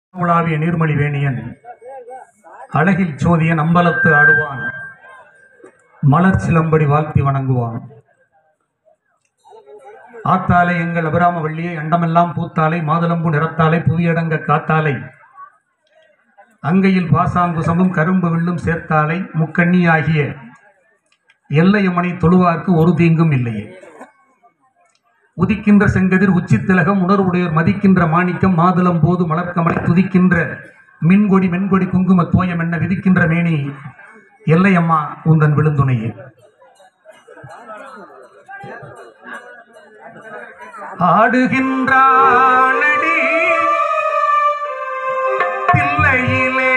உலாவிய நீர்மொழி வேணியன் அழகில் சோதியன் அம்பலத்து ஆடுவான் மலர் சிலம்படி வாழ்த்தி வணங்குவான் ஆத்தாலை எங்கள் அபிராம வள்ளியை அண்டமெல்லாம் பூத்தாலை மாதுளம்பு நிறத்தாலை புவியடங்க காத்தாலை அங்கையில் பாசாங்குசமும் கரும்பு வில்லும் சேர்த்தாலை முக்கண்ணி ஆகிய எல்லையமனை தொழுவார்க்கு ஒரு தீங்கும் இல்லையே உதிக்கின்ற செங்கதிர் உச்சித்திலகம் உணர்வுடையோர் மதிக்கின்ற மாணிக்கம் மாதுளம் போது மலர்க்கமலை துதிக்கின்ற மின்கொடி மென்கொடி குங்கும தோயம் என்ன விதிக்கின்ற மேனி எல்லையம்மா உந்தன் விழுந்துணையே ஆடுகின்றானடி தில்லையிலே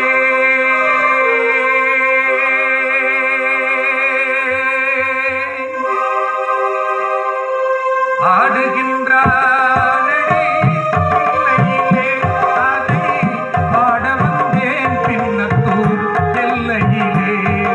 ஆடுகின்றானடி தில்லையிலே அதை பாட வந்தேன் பின்னத்தூர் எல்லையிலே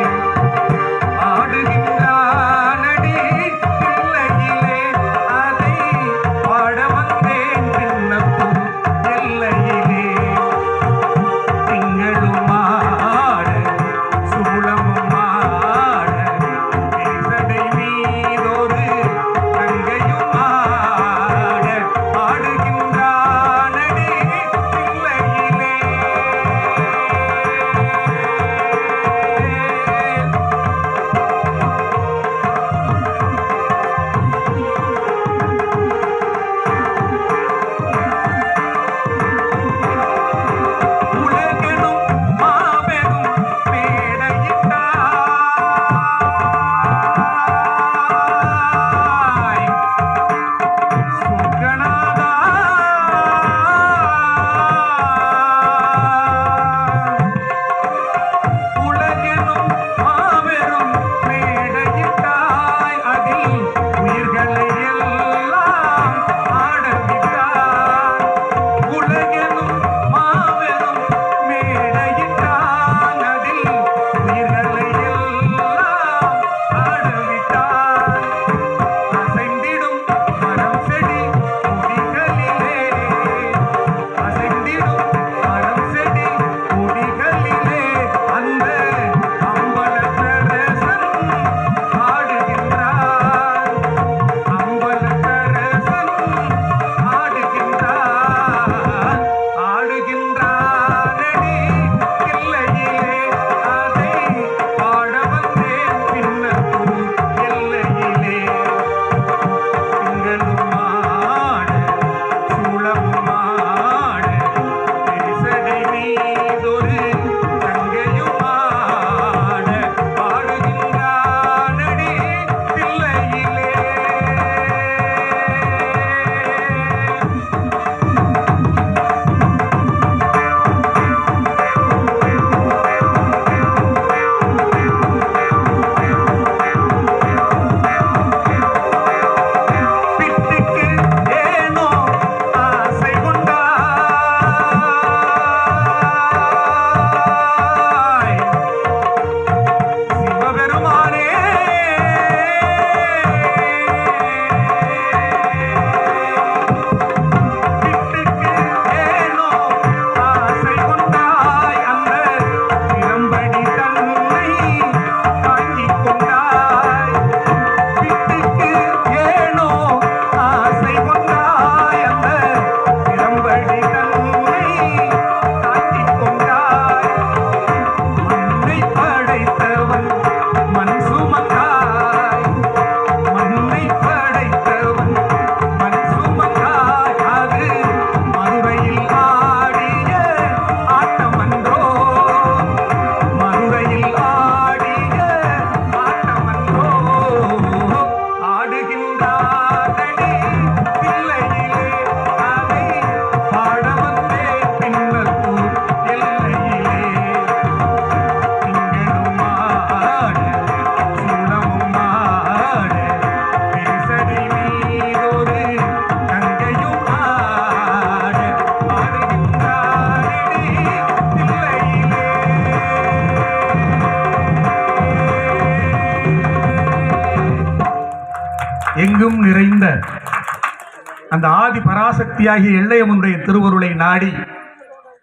ஆடுகின்றானடி தில்லையிலே அதை பாட வந்தேன் பின்னத்தூர் எல்லையிலே திங்களும் ஆட சூளமும் ஆட பேசடை மீதொரு தங்கையும் ஆட ஆடுகின்றானடி தில்லையிலே உலகெனும் மாபெரும் மேடையிட்டாய். சொர்க்கநாதா. உலகெனும் மாபெரும் மேடையிட்டாய். அதில் உயிர்களை எல்லாம் ஆடவிட்டாய். உலகெனும் மாபெரும் மேடையிட்டான் அதில் உயிர்களை எல்லாம் ஆடவிட்டான் அசைந்திடும் மரம் செடி கொடிகளிலே அசைந்திடும் மரம் செடி கொடிகளிலே அந்த அம்பலத்தரசன் ஆடுகின்றார் அம்பலத்தரசன் ஆடுகின்றான் ஆடுகின்றானடி இல்லையிலே அதை பாட வந்தேன் பின்னத்தூர் எல்லையிலே திங்களும் ஆட சூளமும் ஆட பெரிசடை மீதொரு தங்கையும் ஆட ஆடுகின்றானடி தில்லையிலே பிட்டுக்கு ஏனோ ஆசை கொண்டாய் சிவபெருமானே பிட்டுக்கு ஏனோ ஆசை கொண்டாய் அந்த திறம்படி தன்னை தாங்கிக் கொண்டாய் பிட்டுக்கு ஏனோ ஆசை கொண்டாய் அந்த திறம்படி தன்னை தாங்கிக் கொண்டாய் மண்ணை படைத்தவன் மண் சுமந்தாய் மண்ணை படைத்தவன் மண் சுமந்தாய் அது மதுரையில் ஆடிய ஆட்டமன்றோ மதுரையில் ஆடிய ஆட்டமன்றோ ஆடுகின்றானடி தில்லையிலே அதை பாட வந்தே பின்னத்தூர் எல்லையிலே திங்களும் ஆட சூளமும் ஆட பேசடி மீதொரு தங்கையும் ஆட ஆடுகின்றானடி தில்லையிலே எங்கும் நிறைந்த அந்த ஆதி பராசக்தியாகிய எல்லையம்மனுடைய திருவருளை நாடி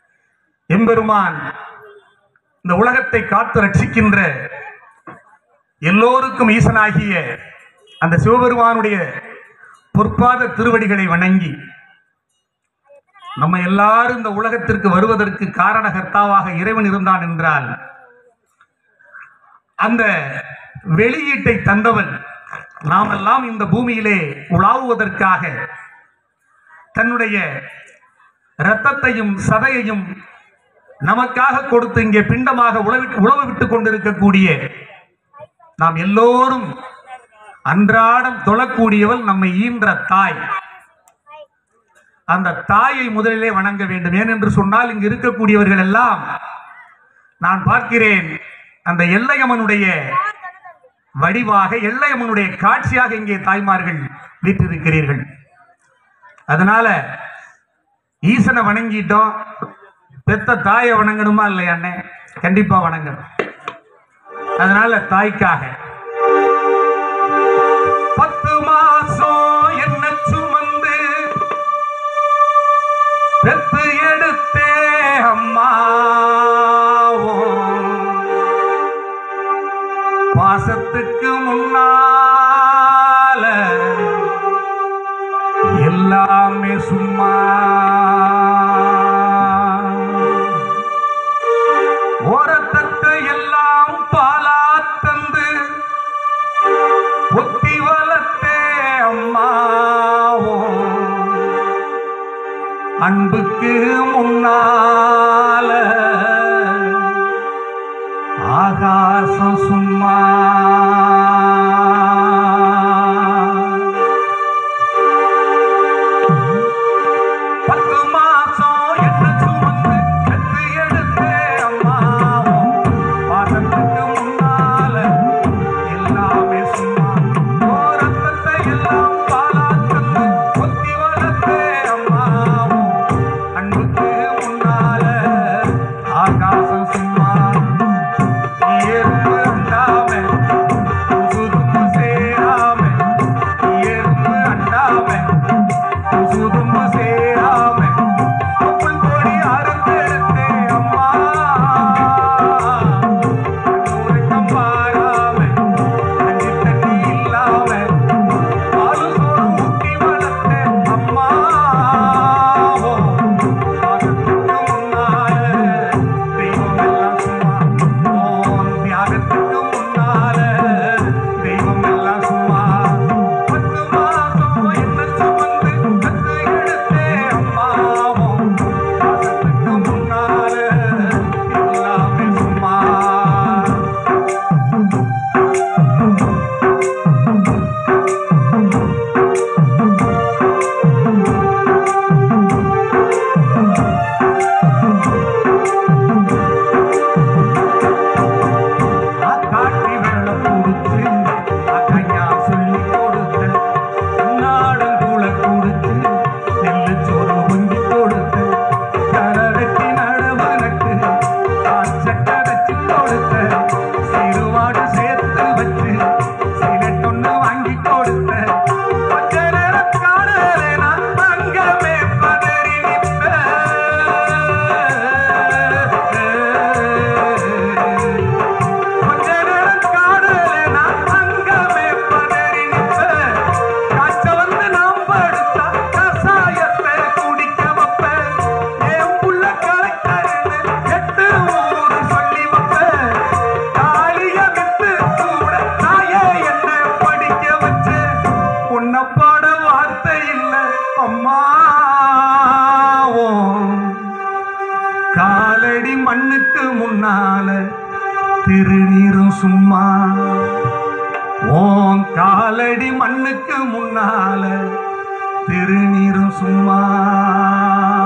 எம்பெருமான் இந்த உலகத்தை காத்து ரட்சிக்கின்ற எல்லோருக்கும் ஈசனாகிய அந்த சிவபெருமானுடைய பொற்பாத திருவடிகளை வணங்கி நம்ம எல்லாரும் இந்த உலகத்திற்கு வருவதற்கு காரணகர்த்தாவாக இறைவன் இருந்தான் என்றால் அந்த வெளியீட்டை தந்தவன் நாமெல்லாம் இந்த பூமியிலே உலாவுவதற்காக தன்னுடைய இரத்தத்தையும் சதையையும் நமக்காக கொடுத்து இங்கே பிண்டமாக உழவி உழவு விட்டுக் கொண்டிருக்கக்கூடிய நாம் எல்லோரும் அன்றாடம் தொழக்கூடியவள் நம்மை ஈன்ற தாய் அந்த தாயை முதலிலே வணங்க வேண்டும் ஏனென்று சொன்னால் இங்கு இருக்கக்கூடியவர்கள் எல்லாம் நான் பார்க்கிறேன் அந்த எல்லையம்மனுடைய வடிவாக எல்லையம்மனுடைய காட்சியாக இங்கே தாய்மார்கள் வீற்றிருக்கிறீர்கள் அதனால ஈசனை வணங்கிட்டோம் பெத்த தாயை வணங்கணுமா இல்லையா அண்ணே கண்டிப்பா வணங்கணும் அதனால தாய்க்காக பத்து மாசம் என்ன சுமந்து பெத்து எடுத்தே அம்மாவோ பாசத்துக்கு முன்னால எல்லாமே சும்மா ஓரத்தட்டு எல்லாம் பாலா தந்து பொத்தி வளர்த்தே அம்மாவோ அன்புக்கு முன்னால ஆகாசம் சும்மா பத்து மாசம் என்ன சுமந்து பெத்து எடுத்தே அம்மாவும் பாசத்துக்கு முன்னால எல்லாமே சும்மா ஓரத்தத்தை எல்லாம் பாலாத்தந்து கொத்தி வளர்த்தே அம்மாவும் அன்புக்கு முன்னால ஆகாசம் சும்மா எறும்பு அண்டாம சுதும்பு சேராம எறும்பு அண்டாம சுதும்பு சேராம தொப்புள் கொடி அறுத்தெடுத்தே அம்மா உறக்கம் பாராம தண்ணி தண்ணி இல்லாம பாலு சோறு ஊட்டி வளர்த்தே அம்மா பாசத்துக்கு முன்னால தெய்வம் எல்லாம் சும்மா ஓம் தியாகத்துக்கு முன்னால தெய்வம் எல்லாம் சும்மா பத்து மாசம் என்ன சுமந்து கத்து எடுத்தே அம்மாவும் பாசத்துக்கு முன்னால எல்லாமே சும்மா காட்டி வெள்ளம் குடிச்சு அக்கையா சொல்லி கொடுத்த நாடன் கூட குடிச்சு நெல்லு சோறு பொங்கி கொடுத்த கரவெட்டி நடவனுக்கு காச்சட்ட வச்சு கொடுத்த சிறுவாடு சேர்த்து வச்சு சினட்டொன்னு வாங்கி கொடுத்த கொஞ்ச நேரம் காணலே நான் தங்கமே பதறி நிற்பேன் கொஞ்ச நேரம் காணல நான் அங்கமே பதறி நிற்பேன். காய்ச்ச வந்து நாம் படுத்தா கசாயத்தை குடிக்க வைப்பேன். என் புள்ள கலெக்டர்னு எட்டு ஊரு சொல்லி வைப்பேன். தாலிய வித்து கூட தாயே என்ன படிக்க வச்சேன். உன்னை பாட வார்த்தை இல்ல அம்மாவும் காலடி மண்ணுக்கு முன்னால திருநீரும் சும்மா ஓம் காலடி மண்ணுக்கு முன்னால திருநீரும் சும்மா